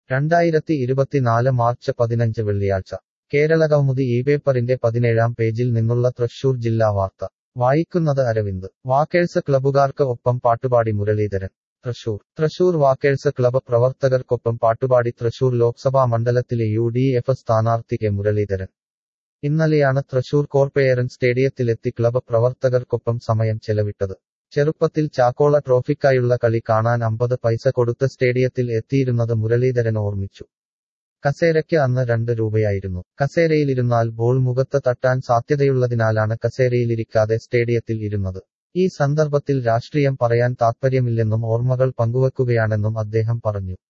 രണ്ടായിരത്തി ഇരുപത്തിനാല് മാർച്ച് പതിനഞ്ച് വെള്ളിയാഴ്ച കേരളകൗമുദി ഈ പേപ്പറിന്റെ പതിനേഴാം പേജിൽ നിന്നുള്ള തൃശൂർ ജില്ലാ വാർത്ത വായിക്കുന്നത് അരവിന്ദ് വാക്കേഴ്സ് ക്ലബുകാർക്ക് ഒപ്പം പാട്ടുപാടി മുരളീധരൻ തൃശൂർ തൃശൂർ വാക്കേഴ്സ് ക്ലബ് പ്രവർത്തകർക്കൊപ്പം പാട്ടുപാടി തൃശൂർ ലോക്സഭാ മണ്ഡലത്തിലെ യു ഡി എഫ് സ്ഥാനാർത്ഥി കെ മുരളീധരൻ ഇന്നലെയാണ് തൃശൂർ കോർപ്പേയറൻ സ്റ്റേഡിയത്തിലെത്തി ക്ലബ് പ്രവർത്തകർക്കൊപ്പം സമയം ചെലവിട്ടത് ചെറുപ്പത്തിൽ ചാക്കോള ട്രോഫിക്കായുള്ള കളി കാണാൻ അമ്പത് പൈസ കൊടുത്ത് സ്റ്റേഡിയത്തിൽ എത്തിയിരുന്നത് മുരളീധരൻ ഓർമ്മിച്ചു കസേരയ്ക്ക് അന്ന് രണ്ട് രൂപയായിരുന്നു കസേരയിലിരുന്നാൽ ബോൾ മുഖത്ത് തട്ടാൻ സാധ്യതയുള്ളതിനാലാണ് കസേരയിലിരിക്കാതെ സ്റ്റേഡിയത്തിൽ ഇരുന്നത് ഈ സന്ദർഭത്തിൽ രാഷ്ട്രീയം പറയാൻ താത്പര്യമില്ലെന്നും ഓർമ്മകൾ പങ്കുവെക്കുകയാണെന്നും അദ്ദേഹം പറഞ്ഞു